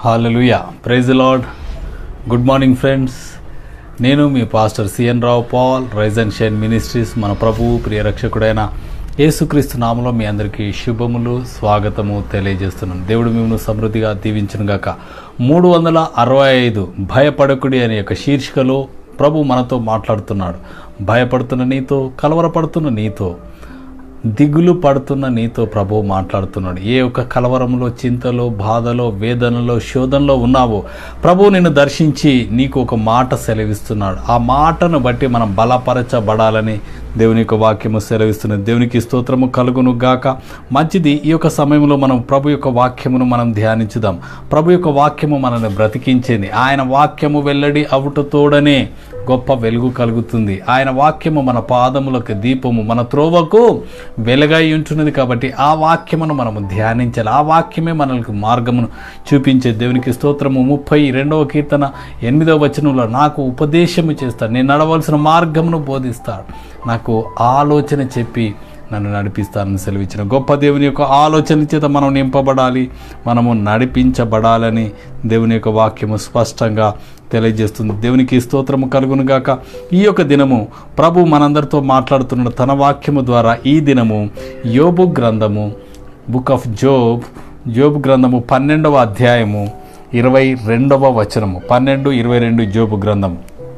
Hallelujah praise lord good morning friends నేను మీ pastor CN Rao Paul rise and shine ministries మన ప్రభువు ప్రియ రక్షకుడైన యేసుక్రీస్తు నామలో మీ అందరికీ శుభములు స్వాగతము తెలియజేస్తున్నాను దేవుడు మిమ్మల్ని సమృద్ధిగా దీవించును గాక మూడు వందల అరవై ఐదు భయపడకుడి అనే యొక్క శీర్షికలో ప్రభు మనతో మాట్లాడుతున్నాడు భయపడుతున్న నీతో కలవరపడుతున్న నీతో దిగులు పడుతున్న నీతో ప్రభువు మాట్లాడుతున్నాడు ఏ ఒక్క కలవరంలో చింతలో బాధలో వేదనలో శోధనలో ఉన్నావో ప్రభువు నిన్ను దర్శించి నీకు ఒక మాట సెలవిస్తున్నాడు ఆ మాటను బట్టి మనం బలపరచబడాలని దేవుని యొక్క వాక్యము సెలవిస్తున్నది దేవునికి స్తోత్రము కలుగును గాక మంచిది ఈ యొక్క సమయంలో మనం ప్రభు యొక్క వాక్యమును మనం ధ్యానించుదాం ప్రభు యొక్క వాక్యము మనల్ని బ్రతికించింది ఆయన వాక్యము వెల్లడి అవుటతోడనే గొప్ప వెలుగు కలుగుతుంది ఆయన వాక్యము మన పాదములకు దీపము మన త్రోవకు వెలుగై ఉంటున్నది కాబట్టి ఆ వాక్యమును మనము ధ్యానించాలి ఆ వాక్యమే మనకు మార్గమును చూపించే దేవునికి స్తోత్రము ముప్పై రెండవ కీర్తన ఎనిమిదవ వచనంలో నాకు ఉపదేశము చేస్తాడు నేను నడవలసిన మార్గమును బోధిస్తాడు నాకు ఆలోచన చెప్పి నన్ను నడిపిస్తానని సెలవిచ్చిన గొప్ప దేవుని యొక్క ఆలోచన చేత మనం నింపబడాలి మనము నడిపించబడాలని దేవుని యొక్క వాక్యము స్పష్టంగా తెలియజేస్తుంది దేవునికి స్తోత్రము కలుగును గాక ఈ యొక్క దినము ప్రభు మనందరితో మాట్లాడుతున్న తన వాక్యము ద్వారా ఈ దినము యోబు గ్రంథము బుక్ ఆఫ్ జోబ్ జోబ్ గ్రంథము పన్నెండవ అధ్యాయము ఇరవై రెండవ వచనము పన్నెండు ఇరవై రెండు జోబు గ్రంథం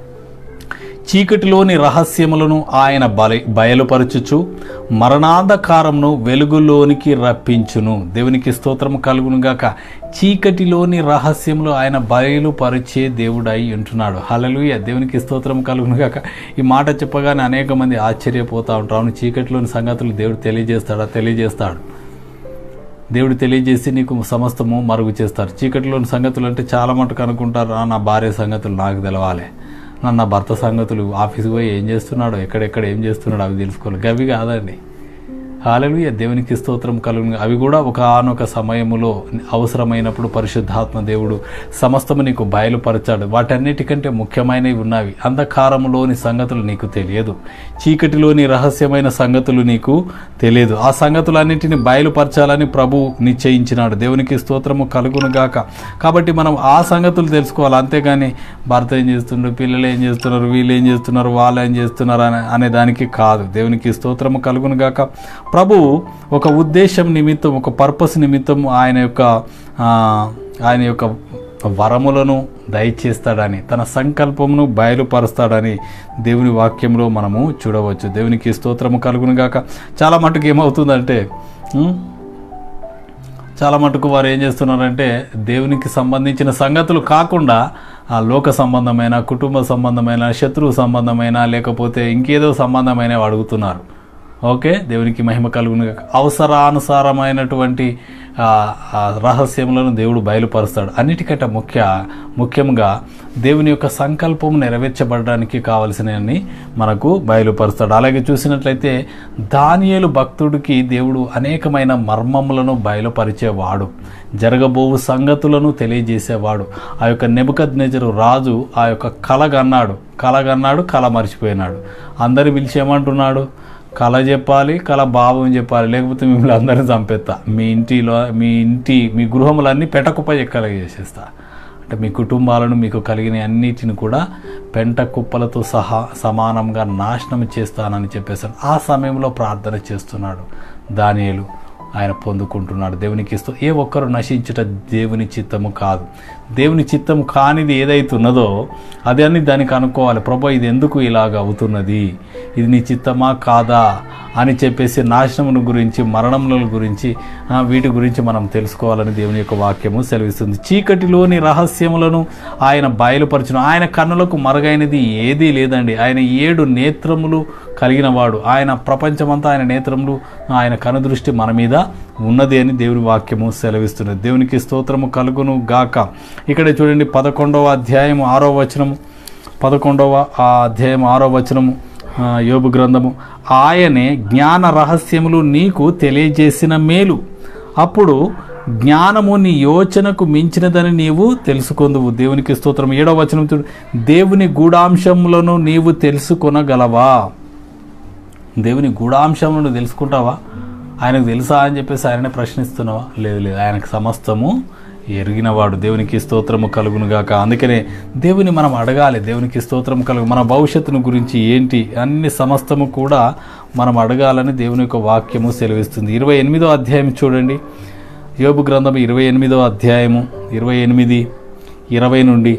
చీకటిలోని రహస్యములను ఆయన బల బయలుపరచుచు మరణాంధకారంను వెలుగులోనికి రప్పించును దేవునికి స్తోత్రము కలుగునుగాక చీకటిలోని రహస్యములు ఆయన బయలుపరిచే దేవుడై ఉంటున్నాడు హలలుయ దేవునికి స్తోత్రం కలుగునుగాక ఈ మాట చెప్పగానే అనేక మంది ఆశ్చర్యపోతూ ఉంటారు అవును చీకటిలోని సంగతులు దేవుడు తెలియజేస్తాడా తెలియజేస్తాడు దేవుడు తెలియజేసి నీకు సమస్తము మరుగు చేస్తారు చీకటిలోని సంగతులు అంటే చాలా మటుకు అనుకుంటారు "ఆ, నా భార్య సంగతులు నాకు తెలవాలి నా నా భర్త సంగతులు ఆఫీస్కి పోయి ఏం చేస్తున్నాడో ఎక్కడెక్కడ ఏం చేస్తున్నాడో అవి తెలుసుకోవాలి గవి కాదండి హాలలుయ దేవునికి స్తోత్రం కలుగు అవి కూడా ఒకనొక సమయములో అవసరమైనప్పుడు పరిశుద్ధాత్మ దేవుడు సమస్తము నీకు బయలుపరచాడు వాటన్నిటికంటే ముఖ్యమైనవి ఉన్నవి అంధకారములోని సంగతులు నీకు తెలియదు చీకటిలోని రహస్యమైన సంగతులు నీకు తెలియదు ఆ సంగతులన్నింటిని బయలుపరచాలని ప్రభు నిశ్చయించినాడు దేవునికి స్తోత్రము కలుగును గాక కాబట్టి మనం ఆ సంగతులు తెలుసుకోవాలి అంతేగాని భర్త ఏం చేస్తుండ్రు పిల్లలు ఏం చేస్తున్నారు వీళ్ళు ఏం చేస్తున్నారు వాళ్ళు ఏం చేస్తున్నారు అనే అనే దానికి కాదు దేవునికి స్తోత్రము కలుగును గాక ప్రభు ఒక ఉద్దేశం నిమిత్తం ఒక పర్పస్ నిమిత్తం ఆయన యొక్క ఆ, ఆయన యొక్క వరములను దయచేస్తాడని తన సంకల్పమును బయలుపరుస్తాడని దేవుని వాక్యంలో మనము చూడవచ్చు దేవునికి స్తోత్రము కలుగును గాక చాలా మటుకు ఏమవుతుందంటే ఉం? చాలా మటుకు వారు ఏం చేస్తున్నారంటే దేవునికి సంబంధించిన సంగతులు కాకుండా ఆ లోక సంబంధమైన కుటుంబ సంబంధమైన శత్రువు సంబంధమైన లేకపోతే ఇంకేదో సంబంధమైన అడుగుతున్నారు ఓకే దేవునికి మహిమ కలుగును గాక. అవసరానుసారమైనటువంటి ఆ, ఆ రహస్యములను దేవుడు బయలుపరుస్తాడు అన్నిటికంటే ముఖ్య ముఖ్యంగా దేవుని యొక్క సంకల్పం నెరవేర్చబడడానికి కావలసినవన్నీ మనకు బయలుపరుస్తాడు అలాగే చూసినట్లయితే దానియేలు భక్తుడికి దేవుడు అనేకమైన మర్మములను బయలుపరిచేవాడు జరగబోవు సంగతులను తెలియజేసేవాడు ఆ యొక్క నెబుకద్ రాజు ఆ యొక్క కలగన్నాడు కలగన్నాడు కల మర్చిపోయినాడు అందరు పిలిచి ఏమంటున్నాడు కళ చెప్పాలి కళ భావం చెప్పాలి లేకపోతే మిమ్మల్ని అందరిని చంపేస్తా మీ ఇంటిలో మీ ఇంటి మీ గృహములన్నీ పెటకుప్ప ఎక్కల చేసేస్తా అంటే మీ కుటుంబాలను మీకు కలిగిన అన్నిటిని కూడా పెంట కుప్పలతో సహా సమానంగా నాశనం చేస్తానని చెప్పేశాడు ఆ సమయంలో ప్రార్థన చేస్తున్నాడు దానియేలు ఆయన పొందుకుంటున్నాడు దేవునికి ఇస్తూ ఏ ఒక్కరు నశించుట దేవుని చిత్తము కాదు దేవుని చిత్తము కానిది ఏదైతే ఉన్నదో అది అని దానికి అనుకోవాలి ప్రభా ఇది ఎందుకు ఇలాగ అవుతున్నది ఇది నీ చిత్తమా కాదా అని చెప్పేసి నాశనమును గురించి మరణముల గురించి ఆ, వీటి గురించి మనం తెలుసుకోవాలని దేవుని యొక్క వాక్యము సెలవిస్తుంది చీకటిలోని రహస్యములను ఆయన బయలుపరచును ఆయన కన్నులకు మరుగైనది ఏదీ లేదండి ఆయన ఏడు నేత్రములు కలిగిన వాడు ఆయన ప్రపంచమంతా ఆయన నేత్రములు ఆయన కనుదృష్టి మన మీద ఉన్నది అని దేవుని వాక్యము సెలవిస్తున్నది దేవునికి స్తోత్రము కలుగును గాక ఇక్కడ చూడండి పదకొండవ అధ్యాయం ఆరో వచనము పదకొండవ ఆ అధ్యాయం ఆరో వచనము ఆ, యోబు గ్రంథము ఆయనే జ్ఞాన రహస్యములు నీకు తెలియజేసిన మేలు అప్పుడు జ్ఞానము నీ యోచనకు మించినదని నీవు తెలుసుకొందువు దేవునికి స్తోత్రం ఏడవ వచనం చూడు దేవుని గూఢాంశములను నీవు తెలుసుకొనగలవా దేవుని గూఢాంశములను తెలుసుకుంటావా ఆయనకు తెలుసా అని చెప్పేసి ఆయననే ప్రశ్నిస్తున్నావా లేదు లేదు ఆయనకు సమస్తము ఎరిగినవాడు దేవునికి స్తోత్రము కలుగును గాక అందుకనే దేవుని మనం అడగాలి దేవునికి స్తోత్రం కలుగు మన భవిష్యత్తును గురించి ఏంటి అన్ని సమస్తము కూడా మనం అడగాలని దేవుని యొక్క వాక్యము సెలవిస్తుంది ఇరవై ఎనిమిదో అధ్యాయం చూడండి యోబు గ్రంథం ఇరవై ఎనిమిదో అధ్యాయము ఇరవై ఎనిమిది ఇరవై నుండి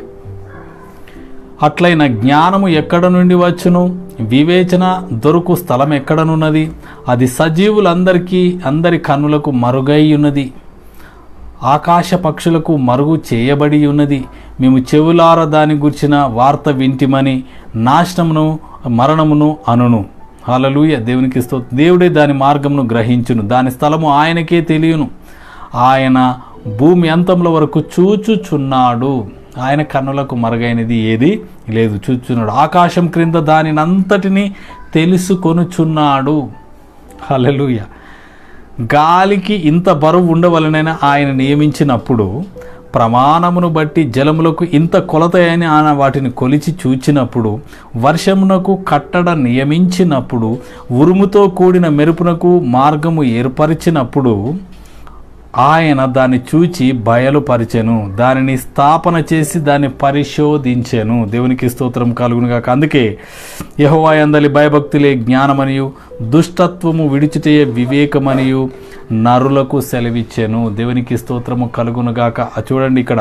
అట్లైన జ్ఞానము ఎక్కడ నుండి వచ్చును వివేచన దొరుకు స్థలం ఎక్కడనున్నది అది సజీవులందరికీ అందరి కన్నులకు మరుగై ఉన్నది ఆకాశ పక్షులకు మరుగు చేయబడి ఉన్నది మేము చెవులార దాని గుర్చిన వార్త వింటిమని నాశనమును మరణమును అనును హల్లెలూయ దేవునికి స్తో దేవుడే దాని మార్గమును గ్రహించును దాని స్థలము ఆయనకే తెలియను ఆయన భూమి అంతంలో వరకు చూచుచున్నాడు ఆయన కన్నులకు మరుగైనది ఏది లేదు చూచున్నాడు ఆకాశం క్రింద దానినంతటిని తెలుసుకొనుచున్నాడు హల్లెలూయ గాలికి ఇంత బరువు ఉండవలనని ఆయన నియమించినప్పుడు ప్రమాణమును బట్టి జలములకు ఇంత కొలత అని ఆయన వాటిని కొలిచి చూచినప్పుడు వర్షమునకు కట్టడ నియమించినప్పుడు ఉరుముతో కూడిన మెరుపునకు మార్గము ఏర్పరిచినప్పుడు ఆయన దాన్ని చూచి బయలుపరిచెను దానిని స్థాపన చేసి దాన్ని పరిశోధించెను దేవునికి స్తోత్రం కలుగును కాక అందుకే యహోవాయందలి భయభక్తులే జ్ఞానమనియు దుష్టత్వము విడిచిటే వివేకమనియు నరులకు సెలవిచ్చెను దేవునికి స్తోత్రము కలుగును గాక ఆ చూడండి ఇక్కడ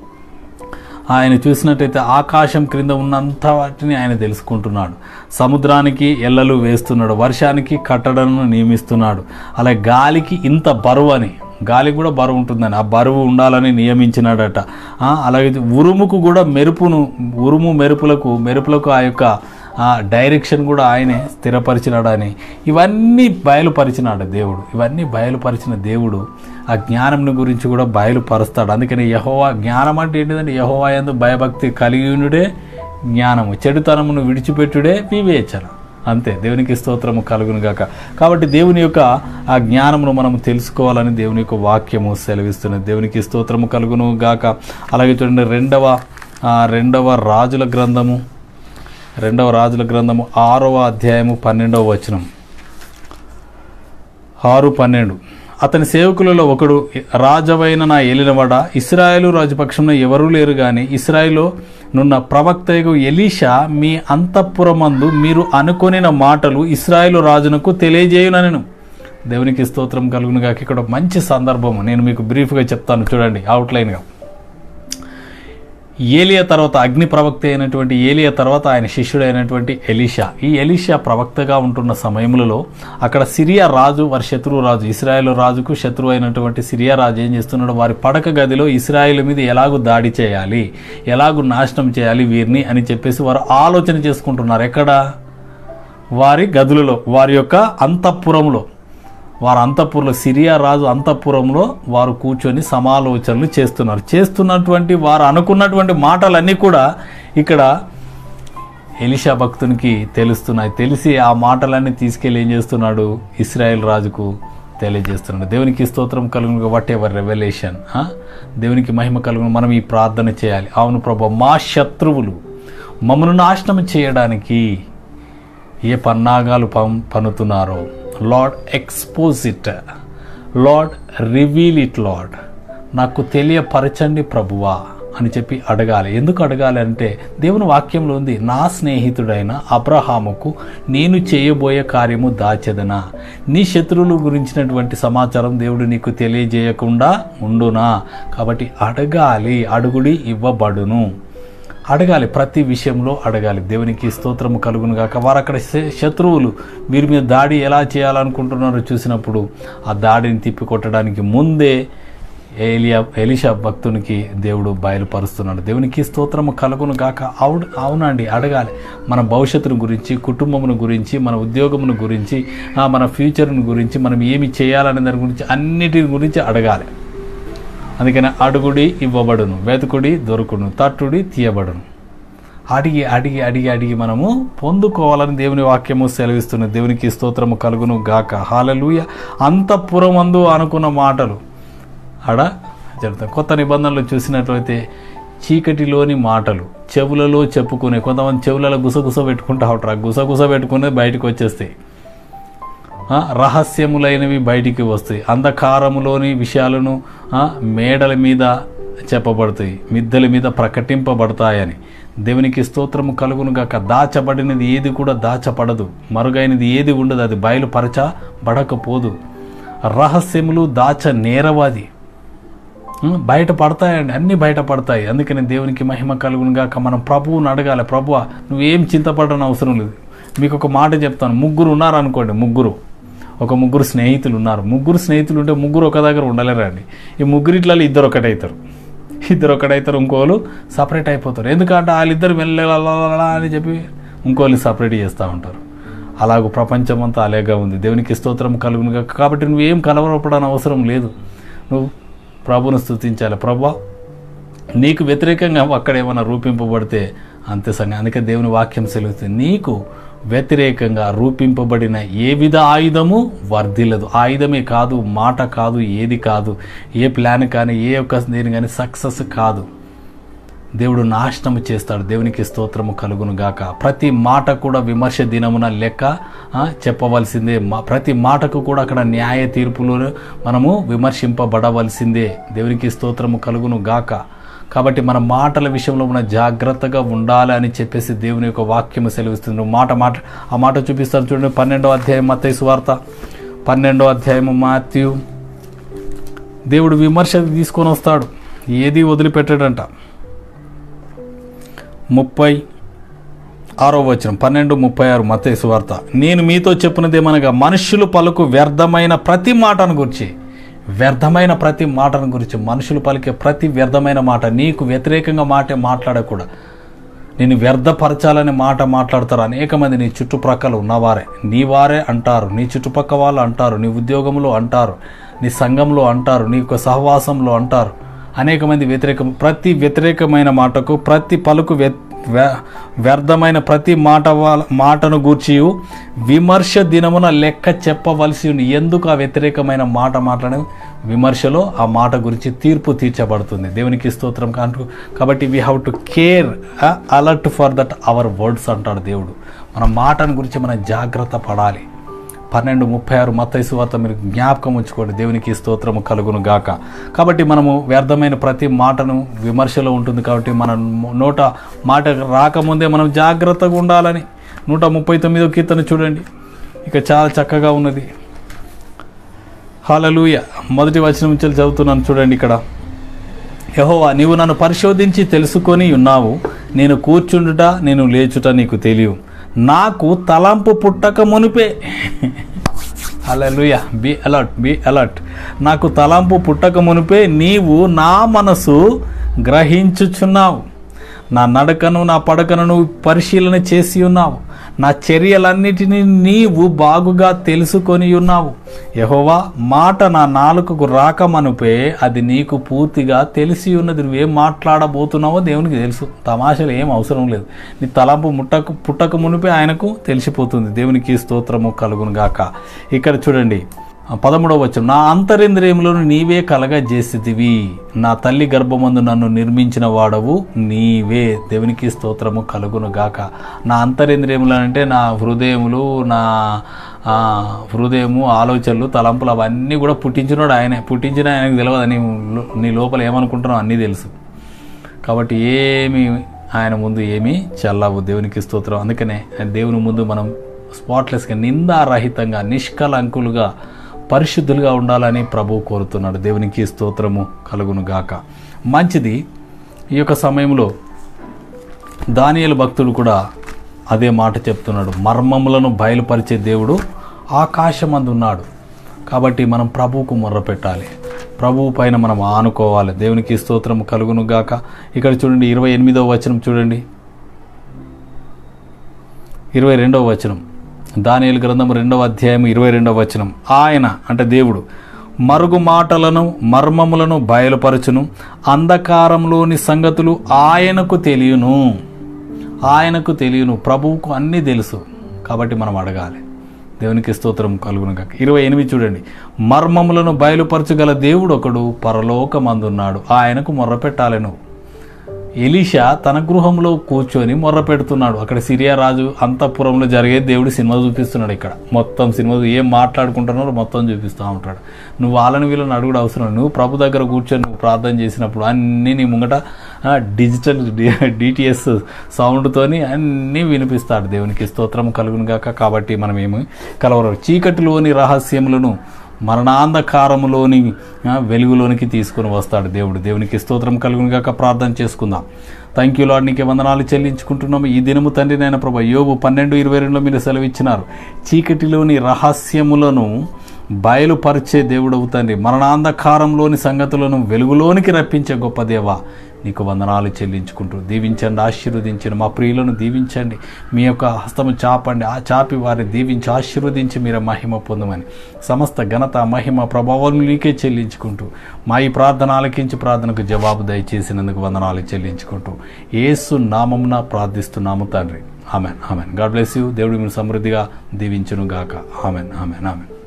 ఆయన చూసినట్టయితే ఆకాశం క్రింద ఉన్నంత వాటిని ఆయన తెలుసుకుంటున్నాడు సముద్రానికి ఎల్లలు వేస్తున్నాడు వర్షానికి కట్టడలను నియమిస్తున్నాడు అలాగే గాలికి ఇంత బరువు అని గాలికి కూడా బరువు ఉంటుందని ఆ బరువు ఉండాలని నియమించినాడట ఆ, అలాగే ఉరుముకు కూడా మెరుపును ఉరుము మెరుపులకు మెరుపులకు ఆ యొక్క ఆ డైరెక్షన్ కూడా ఆయనే స్థిరపరిచినాడని ఇవన్నీ బయలుపరిచినాడు దేవుడు ఇవన్నీ బయలుపరిచిన దేవుడు ఆ జ్ఞానం గురించి కూడా బయలుపరుస్తాడు అందుకని యహోవా జ్ఞానం అంటే ఏంటిదంటే యహోవా ఎందు భయభక్తి కలిగియునుడే జ్ఞానము చెడుతనమును విడిచిపెట్టుడే వివేచన అంతే దేవునికి స్తోత్రము కలుగును గాక కాబట్టి దేవుని యొక్క ఆ జ్ఞానమును మనం తెలుసుకోవాలని దేవుని యొక్క వాక్యము సెలవిస్తున్నది దేవునికి స్తోత్రము కలుగును గాక అలాగే చూడండి రెండవ ఆ రెండవ రాజుల గ్రంథము రెండవ రాజుల గ్రంథము ఆరవ అధ్యాయము పన్నెండవ వచనం ఆరు పన్నెండు అతని సేవకులలో ఒకడు రాజవైన నా ఏలినవాడ ఇస్రాయేలు రాజపక్షంలో ఎవరూ లేరు కానీ ఇస్రాయేల్లో నున్న ప్రవక్తయగు ఎలీషా మీ అంతఃపురమందు మీరు అనుకొనిన మాటలు ఇస్రాయేలు రాజునకు తెలియజేయునను దేవునికి స్తోత్రం కలుగును గాక ఇక్కడ ఒక మంచి సందర్భము నేను మీకు బ్రీఫ్గా చెప్తాను చూడండి అవుట్లైన్గా ఏలియా తర్వాత అగ్ని ప్రవక్త అయినటువంటి ఏలియా తర్వాత ఆయన శిష్యుడైనటువంటి ఎలీషా ఈ ఎలీషా ప్రవక్తగా ఉంటున్న సమయములలో అక్కడ సిరియా రాజు వారి శత్రువు రాజు ఇస్రాయేల్ రాజుకు శత్రువు అయినటువంటి సిరియా రాజు ఏం చేస్తున్నాడు వారి పడక గదిలో ఇస్రాయేల్ మీద ఎలాగూ దాడి చేయాలి ఎలాగూ నాశనం చేయాలి వీరిని అని చెప్పేసి వారు ఆలోచన చేసుకుంటున్నారు ఎక్కడ వారి గదులలో వారి యొక్క అంతఃపురంలో వారు అంతఃపురంలో సిరియా రాజు అంతఃపురంలో వారు కూర్చొని సమాలోచనలు చేస్తున్నారు చేస్తున్నటువంటి వారు అనుకున్నటువంటి మాటలన్నీ కూడా ఇక్కడ ఎలిషా భక్తునికి తెలుస్తున్నాయి తెలిసి ఆ మాటలన్నీ తీసుకెళ్ళి ఏం చేస్తున్నాడు ఇస్రాయేల్ రాజుకు తెలియజేస్తున్నాడు దేవునికి స్తోత్రం కలుగును వాట్ ఎవర్ రెవల్యూషన్ దేవునికి మహిమ కలుగును మనం ఈ ప్రార్థన చేయాలి అవును ప్రభు మా శత్రువులు మమ్మల్ని నాశనం చేయడానికి ఏ పన్నాగాలు పం పన్నుతున్నారో lord expose it lord reveal it lord నాకు తెలియపరచండి ప్రభువా అని చెప్పి అడగాలి ఎందుకు అడగాలి అంటే దేవుని వాక్యంలో ఉంది నా స్నేహితుడైన అబ్రహాముకు నేను చేయబోయే కార్యము దాచెదనా నీ శత్రువుల గురించినటువంటి సమాచారం దేవుడు నీకు తెలియజేయకుండా ఉండునా కాబట్టి అడగాలి అడుగుడి ఇవ్వబడును అడగాలి ప్రతి విషయంలో అడగాలి దేవునికి స్తోత్రము కలుగును గాక వారు అక్కడ శ- శత్రువులు వీరి మీద దాడి ఎలా చేయాలనుకుంటున్నారో చూసినప్పుడు ఆ దాడిని తిప్పికొట్టడానికి ముందే ఏలియా ఎలిషా భక్తునికి దేవుడు బయలుపరుస్తున్నాడు దేవునికి స్తోత్రము కలుగును గాక అవును అవునండి అడగాలి మన భవిష్యత్తును గురించి కుటుంబమును గురించి మన ఉద్యోగమును గురించి ఆ, మన ఫ్యూచర్ను గురించి మనం ఏమి చేయాలనే దాని గురించి అన్నిటి గురించి అడగాలి అందుకని అడుగుడి ఇవ్వబడును వెతుకుడి దొరుకును తట్టుడి తీయబడును అడిగి అడిగి అడిగి అడిగి మనము పొందుకోవాలని దేవుని వాక్యము సెలవిస్తున్నది దేవునికి స్తోత్రము కలుగును గాక హాలలుయ అంతఃపురమందు అనుకున్న మాటలు ఆడ చెప్తాం కొత్త నిబంధనలు చూసినట్లయితే చీకటిలోని మాటలు చెవులలో చెప్పుకునే కొంతమంది చెవులలో గుసగుస పెట్టుకుంటా ఉంటారు ఆ గుసగుస పెట్టుకునే బయటకు వచ్చేస్తాయి ఆ, రహస్యములైనవి బయటికి వస్తాయి అంధకారములోని విషయాలను ఆ, మేడల మీద చెప్పబడతాయి మిద్దెల మీద ప్రకటింపబడతాయని దేవునికి స్తోత్రము కలుగును గాక దాచబడినది ఏది కూడా దాచబడదు మరుగైనది ఏది ఉండదు అది బయలుపరచబడకపోదు రహస్యములు దాచ నేరవాది ఉం, బయట పడతాయండి అన్నీ బయట పడతాయి అందుకని దేవునికి మహిమ కలుగును గాక మనం ప్రభువుని అడగాలి ప్రభువా నువ్వేం చింతపడని అవసరం లేదు మీకు ఒక మాట చెప్తాను ముగ్గురు ఉన్నారు అనుకోండి ముగ్గురు ఒక ముగ్గురు స్నేహితులు ఉన్నారు ముగ్గురు స్నేహితులు ఉంటే ముగ్గురు ఒక దగ్గర ఉండలేరండి ఈ ముగ్గురిట్లలో ఇద్దరు ఒకటవుతారు ఇద్దరు ఒకటవుతారు ఇంకోళ్ళు సపరేట్ అయిపోతారు ఎందుకంటే వాళ్ళిద్దరు వెళ్ళ అని చెప్పి ఇంకోళ్ళు సపరేట్ చేస్తూ ఉంటారు అలాగూ ప్రపంచం అంతా అలాగే ఉంది దేవునికి స్తోత్రం కలుగును గాక. కాబట్టి నువ్వేం కలవరపడని అవసరం లేదు నువ్వు ప్రభును స్తుతించాలి ప్రభా నీకు వ్యతిరేకంగా అక్కడ ఏమైనా రూపింపబడితే అంతే సంగతి అందుకే దేవుని వాక్యం సెలుగుతుంది నీకు వ్యతిరేకంగా రూపింపబడిన ఏ విధ ఆయుధము వర్ధిల్లదు ఆయుధమే కాదు మాట కాదు ఏది కాదు ఏ ప్లాన్ కానీ ఏ ఒక్క దేని కానీ సక్సెస్ కాదు దేవుడు నాశనం చేస్తాడు దేవునికి స్తోత్రము కలుగును గాక ప్రతి మాట కూడా విమర్శ దినమున లెక్క ఆ, చెప్పవలసిందే మా- ప్రతి మాటకు కూడా అక్కడ న్యాయ తీర్పులు మనము విమర్శింపబడవలసిందే దేవునికి స్తోత్రము కలుగును గాక కాబట్టి మన మాటల విషయంలో మన జాగ్రత్తగా ఉండాలి అని చెప్పేసి దేవుని యొక్క వాక్యము సెలవిస్తుంది నువ్వు మాట మాట ఆ మాట చూపిస్తాను చూడండి పన్నెండో అధ్యాయం మత్తయి సువార్త పన్నెండో అధ్యాయము మాత్యు దేవుడు విమర్శ తీసుకొని వస్తాడు ఏది వదిలిపెట్టాడంట ముప్పై ఆరో వచనం పన్నెండు ముప్పై ఆరు మత్తయి సువార్త నేను మీతో చెప్పినదేమనగా మనుష్యులు పలుకు వ్యర్థమైన ప్రతి మాటను గురించి వ్యర్థమైన ప్రతి మాటను గురించి మనుషులు పలికే ప్రతి వ్యర్థమైన మాట నీకు వ్యతిరేకంగా మాటే మాట్లాడకూడదు నేను వ్యర్థపరచాలనే మాట మాట్లాడతారు అనేక మంది నీ చుట్టుప్రక్కల ఉన్నవారే నీ వారే అంటారు నీ చుట్టుపక్క వాళ్ళు అంటారు నీ ఉద్యోగంలో అంటారు నీ సంఘంలో అంటారు నీ యొక్క సహవాసంలో అంటారు అనేక మంది వ్యతిరేకం ప్రతి వ్యతిరేకమైన మాటకు ప్రతి పలుకు వ్య వ్య- వ్యర్థమైన ప్రతి మాట వాళ్ళ మాటను గూర్చి విమర్శ దినమున లెక్క చెప్పవలసి ఉంది ఎందుకు ఆ వ్యతిరేకమైన మాట మాట్లాడడం విమర్శలో ఆ మాట గురించి తీర్పు తీర్చబడుతుంది దేవునికి స్తోత్రం కాంటు కాబట్టి we have to care alert for that our words అంటాడు దేవుడు మన మాటను గురించి మనం జాగ్రత్త పడాలి పన్నెండు ముప్పై ఆరు మత్తైసు వార్త మీరు జ్ఞాపకం ఉంచుకోండి దేవునికి స్తోత్రము కలుగును గాక కాబట్టి మనము వ్యర్థమైన ప్రతి మాటను విమర్శలో ఉంటుంది కాబట్టి మన నోట మాట రాకముందే మనం జాగ్రత్తగా ఉండాలని నూట ముప్పై తొమ్మిదో కీర్తన చూడండి ఇక చాలా చక్కగా ఉన్నది హాలలుయ మొదటి వచనం నుంచి చదువుతున్నాను చూడండి ఇక్కడ యహోవా నీవు నన్ను పరిశోధించి తెలుసుకొని ఉన్నావు నేను కూర్చుండుట నేను లేచుట నీకు తెలియవు నాకు తలంపు పుట్టక మునిపే hallelujah be alert be alert నాకు తలంపు పుట్టక మునిపే నీవు నా మనసు గ్రహించుచున్నావు నా నడకను నా పడకను నువ్వు పరిశీలన చేసి ఉన్నావు నా చర్యలన్నిటినీ నీవు బాగుగా తెలుసుకొని ఉన్నావు యహోవా మాట నా నాలుకకు రాకమనుపే అది నీకు పూర్తిగా తెలిసి ఉన్నది నువ్వేం మాట్లాడబోతున్నావో దేవునికి తెలుసు తమాషలు ఏం అవసరం లేదు నీ తలంపు ముట్టకు పుట్టక మునిపే ఆయనకు తెలిసిపోతుంది దేవునికి స్తోత్రము కలుగును గాక ఇక్కడ చూడండి ఆ పదమూడవ వచ్చం నా అంతరింద్రియములను నీవే కలగజేసితివి నా తల్లి గర్భమందు నన్ను నిర్మించిన వాడవు నీవే దేవునికి స్తోత్రము కలుగును గాక నా అంతరింద్రియములు అంటే నా హృదయములు నా ఆ, హృదయము ఆలోచనలు తలంపులు అవన్నీ కూడా పుట్టించినోడు ఆయనే పుట్టించిన ఆయనకు తెలియదు నీ లో- నీ లోపల ఏమనుకుంటున్నావు అన్నీ తెలుసు కాబట్టి ఏమి ఆయన ముందు ఏమీ చల్లవు దేవునికి స్తోత్రం అందుకనే దేవుని ముందు మనం స్పాట్లెస్గా నిందారహితంగా నిష్కలంకులుగా పరిశుద్ధులుగా ఉండాలని ప్రభువు కోరుతున్నాడు దేవునికి స్తోత్రము కలుగును గాక మంచిది ఈ యొక్క సమయంలో దానియేలు భక్తుడు కూడా అదే మాట చెప్తున్నాడు మర్మములను బయలుపరిచే దేవుడు ఆకాశమందు ఉన్నాడు కాబట్టి మనం ప్రభువుకు మొర్ర పెట్టాలి ప్రభువు పైన మనం ఆనుకోవాలి దేవునికి స్తోత్రం కలుగును గాక ఇక్కడ చూడండి ఇరవై ఎనిమిదవ వచనం చూడండి ఇరవై రెండవ వచనం దానియేలు గ్రంథం రెండవ అధ్యాయం ఇరవై రెండవ వచనం ఆయన అంటే దేవుడు మరుగు మాటలను మర్మములను బయలుపరచును అంధకారంలోని సంగతులు ఆయనకు తెలియను ఆయనకు తెలియను ప్రభువుకు అన్నీ తెలుసు కాబట్టి మనం అడగాలి దేవునికి స్తోత్రం కలుగును కాక ఇరవై ఎనిమిది చూడండి మర్మములను బయలుపరచగల దేవుడు ఒకడు పరలోకమందున్నాడు ఆయనకు మొర్రపెట్టాలి నువ్వు ఎలీషా తన గృహంలో కూర్చొని మొర్ర పెడుతున్నాడు అక్కడ సిరియా రాజు అంతఃపురంలో జరిగే దేవుడు సినిమా చూపిస్తున్నాడు ఇక్కడ మొత్తం సినిమా ఏం మాట్లాడుకుంటున్నారో మొత్తం చూపిస్తూ ఉంటాడు నువ్వు వాళ్ళని వీళ్ళని అడుగుడు అవసరం లేదు. నువ్వు ప్రభు దగ్గర కూర్చొని నువ్వు ప్రార్థన చేసినప్పుడు అన్నీ నీ ముంగట ఆ, డిజిటల్ డిటిఎస్ సౌండ్తోని అన్నీ వినిపిస్తాడు దేవునికి స్తోత్రం కలుగును గాక కాబట్టి మనం ఏమి కలవరు చీకటిలోని రహస్యములను మరణాంధకారములోని ఆ, వెలుగులోనికి తీసుకుని వస్తాడు దేవుడు దేవునికి స్తోత్రం కలుగును గాక ప్రార్థన చేసుకుందాం థ్యాంక్ యూ లాడ్ నీకే వందనాలు చెల్లించుకుంటున్నాము ఈ దినము తండ్రి నాయన ప్రభా యోబు పన్నెండు ఇరవై రెండులో మీరు సెలవిచ్చినారు చీకటిలోని రహస్యములను బయలుపరిచే దేవుడవు తండ్రి మరణాంధకారంలోని సంగతులను వెలుగులోనికి రప్పించే గొప్ప దేవా నీకు వందనాలు చెల్లించుకుంటూ దీవించండి ఆశీర్వదించండి మా ప్రియులను దీవించండి మీ యొక్క హస్తము చాపండి ఆ చాపి వారిని దీవించి ఆశీర్వదించి మీరు మహిమ పొందమని సమస్త ఘనత మహిమ ప్రభావం నీకే చెల్లించుకుంటూ మా ఈ ప్రార్థన ఆలకించి ప్రార్థనకు జవాబు దయచేసినందుకు వందనాలు చెల్లించుకుంటూ ఏసు నామమున ప్రార్థిస్తున్నాము తండ్రి amen amen God bless you దేవుడు మీరు సమృద్ధిగా దీవించును గాక ఆమెన్ ఆమెన్ ఆమెన్